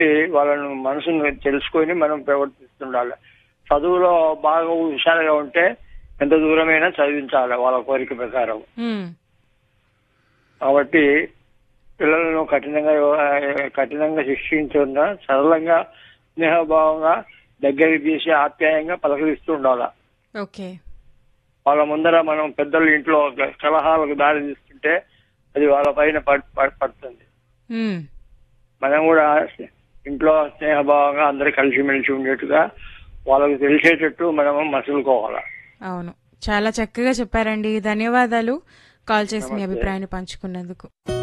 వాళ్ళను మనసును తెలుసుకొని మనం ప్రవర్తిస్తుండాలి చదువులో బాగా హుషారుగా ఉంటే ఎంత దూరమైనా చదివించాలి వాళ్ళ కోరిక ప్రకారం ఉమ్, కాబట్టి పిల్లలను కఠినంగా కఠినంగా శిక్షించకుండా సరళంగా స్నేహభావంగా దగ్గరికి తీసి ఆప్యాయంగా పలకరిస్తూ ఉండాలి ఓకే వాళ్ళ ముందర మనం పెద్దలు ఇంట్లో కలహాలకు దారి తీస్తుంటే అది వాళ్ళ పైన పడ్- పడ్- పడుతుంది ఉమ్, మనం కూడా ఇంట్లో స్నేహభావంగా అందరూ కలిసిమెలిసి ఉండేట్టుగా వాళ్ళకి తెలిసేటట్టు మనము మసులుకోవాలి అవును చాలా చక్కగా చెప్పారండి ధన్యవాదాలు కాల్ చేసి మీ అభిప్రాయాన్ని పంచుకున్నందుకు